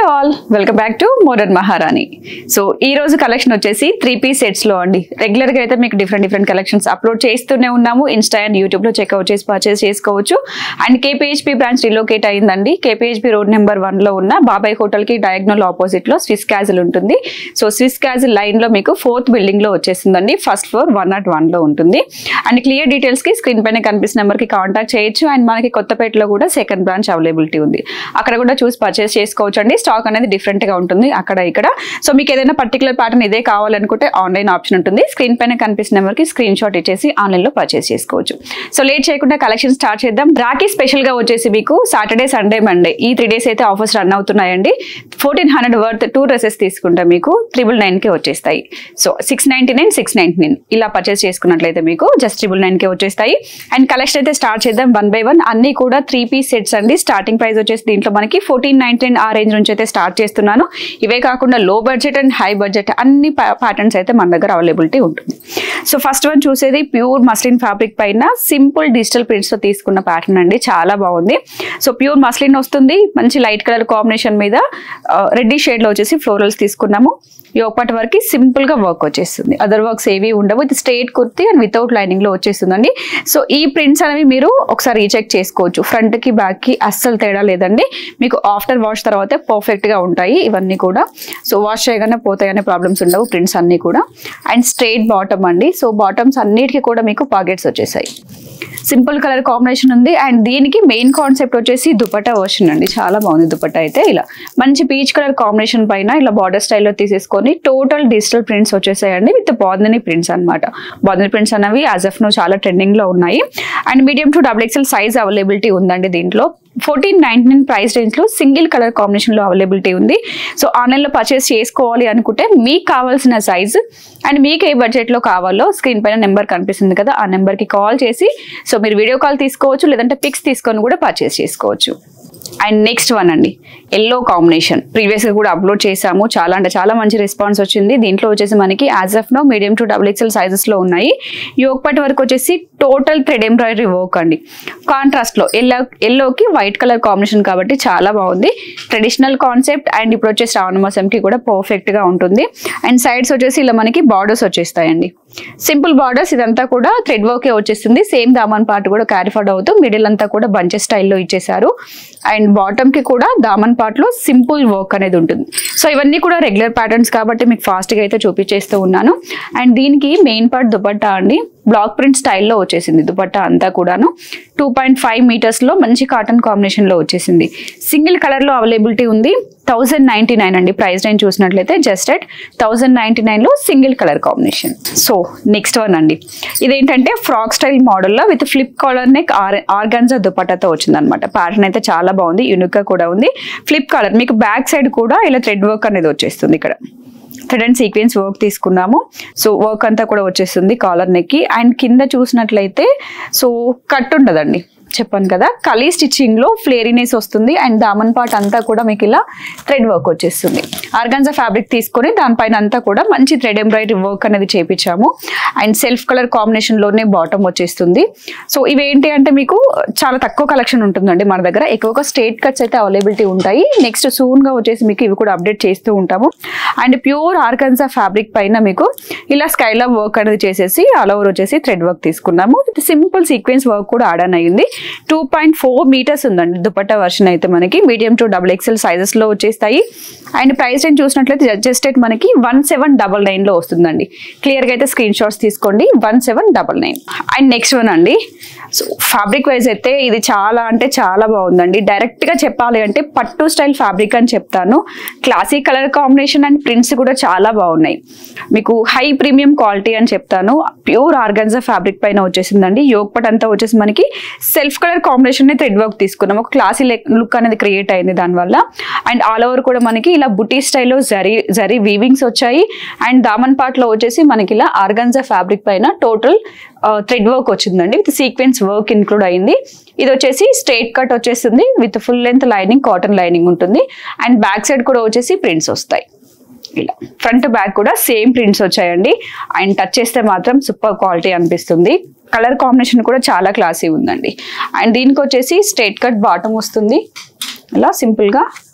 hello all welcome back to modern Maharani so ఈ రోజు collection వచ్చేసి త్రీ పీస్ సెట్స్ లో అండి రెగ్యులర్ గా అయితే మీకు డిఫరెంట్ డిఫరెంట్ కలెక్షన్స్ అప్లోడ్ చేస్తూనే ఉన్నాము ఇన్స్టా అండ్ యూట్యూబ్ లో చెక్అవుట్ చేసి పర్చేస్ చేసుకోవచ్చు అండ్ కేపీహెచ్పీ బ్రాంచ్ రిలోకేట్ అయిందండి కేపీహెచ్పీ రోడ్ నెంబర్ వన్ లో ఉన్న బాబాయ్ హోటల్ కి డయాగ్నల్ ఆపోజిట్ లో స్విస్ క్యాజిల్ ఉంటుంది సో స్విస్ క్యాజిల్ లైన్ లో మీకు ఫోర్త్ బిల్డింగ్ లో వచ్చేసిందండి first floor one not one లో ఉంటుంది అండ్ క్లియర్ డీటెయిల్స్ కి స్క్రీన్ పైన కనిపిస్తున్న నెంబర్ కి కాంటాక్ట్ చేయొచ్చు అండ్ మనకి కొత్తపేటలో కూడా సెకండ్ బ్రాంచ్ అవైలబిలిటీ ఉంది అక్కడ కూడా చూసి పర్చేస్ చేసుకోవచ్చు అండి స్టాక్ అనేది డిఫరెంట్ గా ఉంటుంది అక్కడ ఇక్కడ సో మీకు ఏదైనా పర్టికులర్ ప్యాటర్న్ ఇదే కావాలనుకుంటే ఆన్లైన్ ఆప్షన్ ఉంటుంది స్క్రీన్ పైన కనిపిస్తున్న నెంబర్ కి స్క్రీన్ షాట్ ఇచ్చేసి ఆన్లైన్ లో పర్చేస్ చేసుకోవచ్చు సో లేట్ చేయకుండా కలెక్షన్ స్టార్ట్ చేద్దాం రాఖీ స్పెషల్ గా వచ్చేసి మీకు సాటర్డే సండే మండే ఈ త్రీ డేస్ అయితే ఆఫర్స్ రన్ అవుతున్నాయండి fourteen hundred worth two dresses తీసుకుంటే మీకు త్రిబుల్ నైన్ కి వచ్చేస్తాయి so six ninety nine six ninety nine ఇలా పర్చేస్ చేసుకున్నట్లయితే మీకు జస్ట్ ట్రిబుల్ నైన్ కి వచ్చేస్తాయి అండ్ కలెక్షన్ అయితే స్టార్ట్ చేద్దాం వన్ బై వన్ అన్ని కూడా త్రీ పీస్ సెట్స్ అండి స్టార్టింగ్ ప్రైస్ వచ్చేసి దీంట్లో మనకి ఫోర్టీన్ నైన్టీ నైన్ ఆ రేంజ్ నుంచి అయితే స్టార్ట్ చేస్తున్నాను ఇవే కాకుండా low budget and high budget అన్ని ప్యాటర్న్స్ అయితే మన దగ్గర అవైలబిలిటీ ఉంటుంది సో ఫస్ట్ వన్ చూసేది ప్యూర్ మస్లిన్ ఫ్యాబ్రిక్ పైన సింపుల్ డిజిటల్ ప్రింట్స్ తో తీసుకున్న ప్యాటర్న్ అండి చాలా బాగుంది సో ప్యూర్ మస్లిన్ వస్తుంది మంచి లైట్ కలర్ కాంబినేషన్ మీద రెడ్డి షేడ్ లో వచ్చేసి ఫ్లోరల్స్ తీసుకున్నాము యోపటి వరకు సింపుల్ గా వర్క్ వచ్చేస్తుంది అదర్ వర్క్స్ ఏవి ఉండవు ఇది straight kurti and without lining లో వచ్చేస్తుందండి సో ఈ ప్రింట్స్ అనేవి మీరు ఒకసారి రీచెక్ చేసుకోవచ్చు ఫ్రంట్ కి బ్యాక్ కి అస్సలు తేడా లేదండి మీకు ఆఫ్టర్ వాష్ తర్వాత పర్ఫెక్ట్ గా ఉంటాయి ఇవన్నీ కూడా సో వాష్ చేయగానే పోతాయనే ప్రాబ్లమ్స్ ఉండవు ప్రింట్స్ అన్ని కూడా అండ్ స్ట్రేట్ బాటమ్ అండి సో బాటమ్స్ అన్నిటికీ కూడా మీకు పాకెట్స్ వచ్చేసాయి సింపుల్ కలర్ కాంబినేషన్ ఉంది అండ్ దీనికి మెయిన్ కాన్సెప్ట్ వచ్చేసి దుపట్టా వర్షన్ అండి చాలా బాగుంది దుపట్టా అయితే ఇలా మంచి పీచ్ కలర్ కాంబినేషన్ పైన ఇలా బార్డర్ స్టైల్లో తీసేసుకొని టోటల్ డిజిటల్ ప్రింట్స్ వచ్చేసాయండి విత్ బాందని ప్రింట్స్ అనమాట బాందని ప్రింట్స్ అనేవి యాజ్ ఎఫ్ నో చాలా ట్రెండింగ్ లో ఉన్నాయి and medium to double XL size availability ఉందండి దీంట్లో fourteen ninety nine price range లో సింగిల్ కలర్ కాంబినేషన్ లో అవైలబిలిటీ ఉంది సో ఆన్లైన్ లో పర్చేస్ చేసుకోవాలి అనుకుంటే మీకు కావాల్సిన సైజ్ అండ్ మీకు ఏ బడ్జెట్ లో కావాలో స్క్రీన్ పైన నెంబర్ కనిపిస్తుంది కదా ఆ నెంబర్ కి కాల్ చేసి సో మీరు వీడియో కాల్ తీసుకోవచ్చు లేదంటే పిక్స్ తీసుకొని కూడా పర్చేస్ చేసుకోవచ్చు అండ్ నెక్స్ట్ వన్ అండి ఎల్లో కాంబినేషన్ ప్రీవియస్ గా కూడా అప్లోడ్ చేసాము చాలా అంటే చాలా మంచి రెస్పాన్స్ వచ్చింది దీంట్లో వచ్చేసి మనకి as of now medium to double XL sizes లో ఉన్నాయి యోగపట్ వరకు వచ్చేసి టోటల్ థ్రెడ్ ఎంబ్రాయిడరీ వర్క్ అండి కాంట్రాస్ట్ లో ఎల్లో ఎల్లోకి వైట్ కలర్ కాంబినేషన్ కాబట్టి చాలా బాగుంది ట్రెడిషనల్ కాన్సెప్ట్ అండ్ ఇప్పుడు వచ్చే శ్రావణ మాసంకి కూడా పర్ఫెక్ట్ గా ఉంటుంది అండ్ సైడ్స్ వచ్చేసి ఇలా మనకి బార్డర్స్ వచ్చేస్తాయండి సింపుల్ బార్డర్స్ ఇదంతా కూడా థ్రెడ్ వర్కే వచ్చేస్తుంది సేమ్ దామన్ పార్ట్ కూడా క్యారీ ఫార్డ్ అవుతూ మిడిల్ అంతా కూడా బంచెస్ స్టైల్లో ఇచ్చేసారు అండ్ బాటమ్ కి కూడా దామన్ పార్ట్ లో సింపుల్ వర్క్ అనేది ఉంటుంది సో ఇవన్నీ కూడా రెగ్యులర్ ప్యాటర్న్స్ కాబట్టి మీకు ఫాస్ట్ గా అయితే చూపించేస్తూ ఉన్నాను అండ్ దీనికి మెయిన్ పార్ట్ దుపట్టా అండి బ్లాక్ ప్రింట్ స్టైల్లో వచ్చేసింది దుపట్టా అంతా కూడాను టూ పాయింట్ ఫైవ్ మీటర్స్ లో మంచి కాటన్ కాంబినేషన్ లో వచ్చేసింది సింగిల్ కలర్ లో అవైలబిలిటీ ఉంది థౌజండ్ నైన్టీ నైన్ అండి ప్రైస్ రేంజ్ చూసినట్లయితే just at thousand ninety nine లో single colour combination so next one అండి ఇదేంటంటే ఫ్రాక్ స్టైల్ మోడల్లో with flip collar neck or organza దుపట్టాతో వచ్చింది అనమాట ప్యాటర్న్ అయితే చాలా బాగుంది యూనిక్ గా కూడా ఉంది ఫ్లిప్ కాలర్ మీకు బ్యాక్ సైడ్ కూడా ఇలా థ్రెడ్ వర్క్ అనేది వచ్చేస్తుంది ఇక్కడ థ్రెడ్ అండ్ సీక్వెన్స్ వర్క్ తీసుకున్నాము సో వర్క్ అంతా కూడా వచ్చేస్తుంది కాలర్ నెక్కి అండ్ కింద చూసినట్లయితే సో కట్ ఉండదండి చెప్పాను కదా కలీ స్టిచ్చింగ్ లో ఫ్లేరీనెస్ వస్తుంది అండ్ దామన్ పార్ట్ అంతా కూడా మీకు ఇలా థ్రెడ్ వర్క్ వచ్చేస్తుంది ఆర్గాన్జా ఫ్యాబ్రిక్ తీసుకొని దానిపైన అంతా కూడా మంచి థ్రెడ్ ఎంబ్రాయిడరీ వర్క్ అనేది చేపించాము అండ్ సెల్ఫ్ కలర్ కాంబినేషన్ లోనే బాటమ్ వచ్చేస్తుంది సో ఇవేంటి అంటే మీకు చాలా తక్కువ కలెక్షన్ ఉంటుందండి మన దగ్గర ఎక్కువగా స్ట్రేట్ కట్స్ అయితే అవైలబిలిటీ ఉంటాయి నెక్స్ట్ సూన్ గా వచ్చేసి మీకు ఇవి కూడా అప్డేట్ చేస్తూ ఉంటాము అండ్ ప్యూర్ ఆర్గాన్జా ఫ్యాబ్రిక్ పైన మీకు ఇలా స్కైలా వర్క్ అనేది చేసేసి ఆల్ ఓవర్ వచ్చేసి థ్రెడ్ వర్క్ తీసుకున్నాము విత్ సింపుల్ సీక్వెన్స్ వర్క్ కూడా ఆడన్ అయ్యింది టూ పాయింట్ ఫోర్ మీటర్స్ ఉందండి దుపట్టా వర్షన్ అయితే మనకి medium to double XL sizes లో వచ్చేస్తాయి అండ్ ప్రైస్ రేంజ్ చూసినట్లయితే జస్ట్ ఎట్ మనకి వన్ సెవెన్ డబల్ నైన్ లో వస్తుందండి క్లియర్ గా అయితే స్క్రీన్ షాట్స్ తీసుకోండి one seven double nine and next one అండి సో ఫ్యాబ్రిక్ వైజ్ అయితే ఇది చాలా అంటే చాలా బాగుందండి డైరెక్ట్ గా చెప్పాలి అంటే పట్టు స్టైల్ ఫ్యాబ్రిక్ అని చెప్తాను classic colour combination and prints కూడా చాలా బాగున్నాయి మీకు హై ప్రీమియం క్వాలిటీ అని చెప్తాను ప్యూర్ ఆర్గన్జా ఫ్యాబ్రిక్ పైన వచ్చేసిందండి యోగ్ పట్ అంతా వచ్చేసి మనకి self colour combination thread work తీసుకున్నాం ఒక క్లాసీ లుక్ అనేది క్రియేట్ అయింది దానివల్ల అండ్ ఆల్ ఓవర్ కూడా మనకి ఇలా బుటీ స్టైల్లో జరీ జరీ వీవింగ్స్ వచ్చాయి అండ్ దామన్ పార్ట్ లో వచ్చేసి మనకి ఇలా ఆర్గన్జా ఫ్యాబ్రిక్ పైన టోటల్ థ్రెడ్ వర్క్ వచ్చిందండి విత్ సీక్వెన్స్ వర్క్ ఇన్క్లూడ్ అయింది ఇది వచ్చేసి స్ట్రైట్ కట్ వచ్చేసింది with full length lining cotton lining ఉంటుంది అండ్ బ్యాక్ సైడ్ కూడా వచ్చేసి ప్రింట్స్ వస్తాయి ఇలా ఫ్రంట్ బ్యాక్ కూడా సేమ్ ప్రింట్స్ వచ్చాయండి అండ్ టచ్ చేస్తే మాత్రం సూపర్ క్వాలిటీ అనిపిస్తుంది కలర్ కాంబినేషన్ కూడా చాలా క్లాసీ ఉందండి అండ్ దీనికి వచ్చేసి స్ట్రైట్ కట్ బాటమ్ వస్తుంది ఇలా సింపుల్గా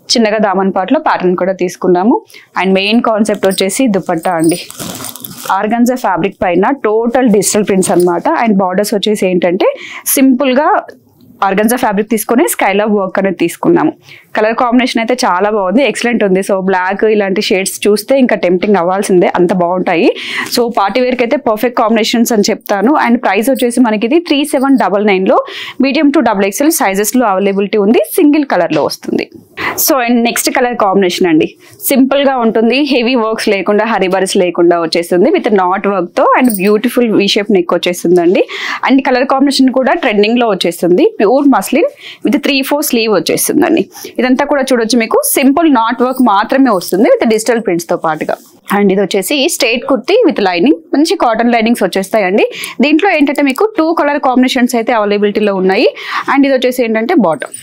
చిన్నగా దామన్ పాట్లో ప్యాటర్న్ కూడా తీసుకున్నాము అండ్ మెయిన్ కాన్సెప్ట్ వచ్చేసి దుపట్టా అండి ఆర్గన్జా ఫ్యాబ్రిక్ పైన టోటల్ డిజిటల్ ప్రింట్స్ అన్నమాట అండ్ బార్డర్స్ వచ్చేసి ఏంటంటే సింపుల్గా ఆర్గన్జా ఫ్యాబ్రిక్ తీసుకొని స్కైలా వర్క్ అనేది తీసుకున్నాము కలర్ కాంబినేషన్ అయితే చాలా బాగుంది ఎక్సలెంట్ ఉంది సో బ్లాక్ ఇలాంటి షేడ్స్ చూస్తే ఇంకా టెంప్టింగ్ అవ్వాల్సిందే అంత బాగుంటాయి సో పార్టీ వేర్కి అయితే పర్ఫెక్ట్ కాంబినేషన్స్ అని చెప్తాను అండ్ ప్రైస్ వచ్చేసి మనకి ఇది త్రీ సెవెన్ డబల్ నైన్లో మీడియం టు డబుల్ ఎక్స్ఎల్ సైజెస్లో అవైలబిలిటీ ఉంది సింగిల్ కలర్లో వస్తుంది so and next colour combination అండి సింపుల్ గా ఉంటుంది హెవీ వర్క్స్ లేకుండా హరిబరిస్ లేకుండా వచ్చేస్తుంది విత్ నాట్ వర్క్ తో and beautiful V shape neck వచ్చేస్తుందండి అండ్ కలర్ కాంబినేషన్ కూడా ట్రెండింగ్ లో వచ్చేస్తుంది pure muslin with three four sleeve వచ్చేస్తుందండి ఇదంతా కూడా చూడొచ్చు మీకు సింపుల్ నాట్ వర్క్ మాత్రమే వస్తుంది విత్ డిజిటల్ ప్రింట్స్ తో పాటుగా అండ్ ఇది వచ్చేసి స్ట్రేట్ కుర్తీ విత్ లైనింగ్ మంచి కాటన్ లైనింగ్స్ వచ్చేస్తాయండి దీంట్లో ఏంటంటే మీకు టూ కలర్ కాంబినేషన్స్ అయితే అవైలబిలిటీలో ఉన్నాయి అండ్ ఇది వచ్చేసి ఏంటంటే బాటమ్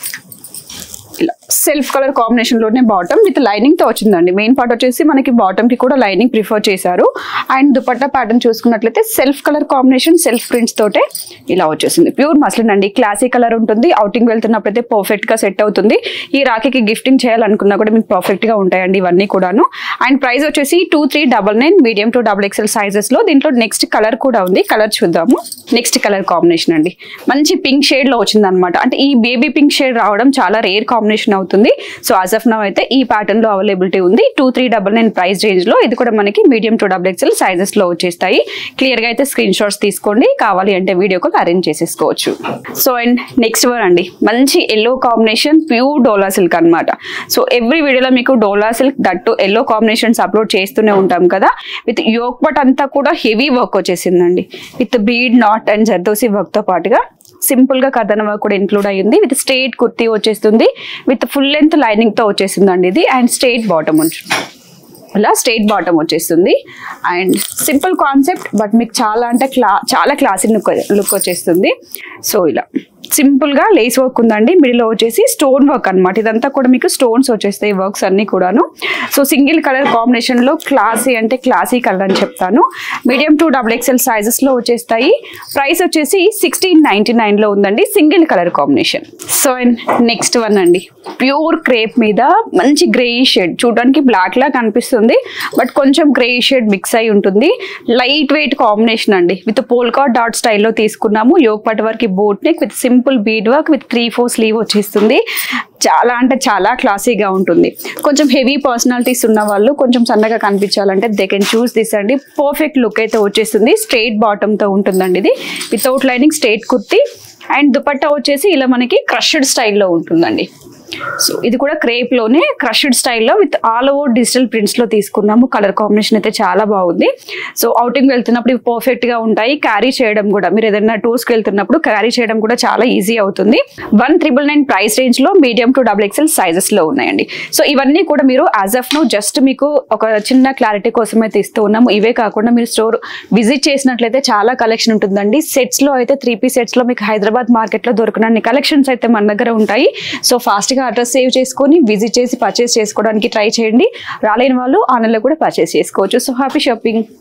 ఇలా సెల్ఫ్ కలర్ కాంబినేషన్ లోనే బాటమ్ విత్ లైనింగ్ తో వచ్చిందండి మెయిన్ పార్ట్ వచ్చేసి మనకి బాటమ్ కి కూడా లైనింగ్ ప్రిఫర్ చేశారు అండ్ దుపట్టా ప్యాటర్న్ చూసుకున్నట్లయితే self colour combination self prints తోటే ఇలా వచ్చేసింది ప్యూర్ మస్లిన్ అండి క్లాసీ కలర్ ఉంటుంది అవుటింగ్ వెళ్తున్నప్పుడైతే పర్ఫెక్ట్ గా సెట్ అవుతుంది ఈ రాఖీకి గిఫ్టింగ్ చేయాలనుకున్నా కూడా మీకు పర్ఫెక్ట్ గా ఉంటాయండి ఇవన్నీ కూడాను అండ్ ప్రైస్ వచ్చేసి two three double nine medium to double XL sizes లో దీంట్లో నెక్స్ట్ కలర్ కూడా ఉంది కలర్ చూద్దాము నెక్స్ట్ కలర్ కాంబినేషన్ అండి మంచి పింక్ షేడ్ లో వచ్చింది అనమాట అంటే ఈ బేబీ పింక్ షేడ్ రావడం చాలా రేర్ కాంబినేషన్ అవుతుంది సో యాజ్ ఆఫ్ నవ్ అయితే ఈ ప్యాటర్న్ లో అవైలబిలిటీ ఉంది two three double nine price range లో ఇది కూడా మనకి medium to double XL sizes లో వచ్చేస్తాయి క్లియర్ గా అయితే స్క్రీన్ షాట్స్ తీసుకోండి కావాలి అంటే వీడియో కాల్ అరేంజ్ చేసేసుకోవచ్చు సో అండ్ నెక్స్ట్ వన్ అండి మంచి yellow combination pure dola silk అన్నమాట సో ఎవ్రీ వీడియోలో మీకు dola silk that yellow combinations upload చేస్తూనే ఉంటాం కదా విత్ యోక్ పట్ అంతా కూడా హెవీ వర్క్ వచ్చేసిందండి with bead knot and zardozi work తో పాటుగా సింపుల్ గా కథన వర్క్ కూడా ఇంక్లూడ్ అయ్యింది విత్ స్ట్రేట్ కుర్తీ వచ్చేస్తుంది విత్ ఫుల్ లెంత్ లైనింగ్ తో వచ్చేసిందండి ఇది అండ్ స్ట్రేట్ బాటమ్ ఉంటుంది అలా స్ట్రైట్ బాటమ్ వచ్చేస్తుంది అండ్ సింపుల్ కాన్సెప్ట్ బట్ మీకు చాలా అంటే క్లా చాలా క్లాసిక్ లుక్ లుక్ వచ్చేస్తుంది సో ఇలా సింపుల్ గా లేస్ వర్క్ ఉందండి మిడిల్ వచ్చేసి స్టోన్ వర్క్ అన్నమాట ఇదంతా కూడా మీకు స్టోన్స్ వచ్చేస్తాయి వర్క్స్ అన్ని కూడాను సో సింగిల్ కలర్ కాంబినేషన్ లో క్లాసీ అంటే క్లాసీ కలర్ అని చెప్తాను medium to double XL sizes లో వచ్చేస్తాయి ప్రైస్ వచ్చేసి సిక్స్టీన్ నైన్టీ నైన్ లో ఉందండి single colour combination so and next one అండి ప్యూర్ క్రేప్ మీద మంచి గ్రే షేడ్ చూడడానికి బ్లాక్ లా కనిపిస్తుంది బట్ కొంచెం గ్రే షేడ్ మిక్స్ అయి ఉంటుంది లైట్ వెయిట్ కాంబినేషన్ అండి విత్ పోల్కా డాట్ స్టైల్లో తీసుకున్నాము యోగ్ పట్ work boat neck with simple bead work with three four sleeve వచ్చేస్తుంది చాలా అంటే చాలా క్లాసీగా ఉంటుంది కొంచెం హెవీ పర్సనాలిటీస్ ఉన్న వాళ్ళు కొంచెం సన్నగా కనిపించాలంటే దే కెన్ చూస్ దిస్ అండి పర్ఫెక్ట్ లుక్ అయితే వచ్చేస్తుంది స్ట్రైట్ బాటమ్తో ఉంటుందండి ఇది without lining straight kurti and dupatta వచ్చేసి ఇలా మనకి క్రష్డ్ స్టైల్లో ఉంటుందండి సో ఇది కూడా క్రేప్ లోనే క్రష్డ్ స్టైల్లో with all over digital prints లో తీసుకున్నాము కలర్ కాంబినేషన్ అయితే చాలా బాగుంది సో అవుటింగ్ వెళ్తున్నప్పుడు ఇవి పర్ఫెక్ట్ గా ఉంటాయి క్యారీ చేయడం కూడా మీరు ఏదైనా టూర్స్ కి వెళ్తున్నప్పుడు క్యారీ చేయడం కూడా చాలా ఈజీ అవుతుంది one triple nine price range లో medium to double XL sizes లో ఉన్నాయండి సో ఇవన్నీ కూడా మీరు యాజ్ ఆఫ్ నో జస్ట్ మీకు ఒక చిన్న క్లారిటీ కోసం అయితే ఇస్తూ ఉన్నాము ఇవే కాకుండా మీరు స్టోర్ విజిట్ చేసినట్లయితే చాలా కలెక్షన్ ఉంటుందండి సెట్స్ లో అయితే త్రీ పీ సెట్స్ లో మీకు హైదరాబాద్ మార్కెట్ లో దొరకనన్ని కలెక్షన్స్ అయితే మన దగ్గర ఉంటాయి సో ఫాస్ట్ గా అడ్రస్ సేవ్ చేసుకొని విజిట్ చేసి పర్చేస్ చేసుకోవడానికి ట్రై చేయండి రాలేని వాళ్ళు ఆన్లైన్లో కూడా పర్చేస్ చేసుకోవచ్చు సో హ్యాపీ షాపింగ్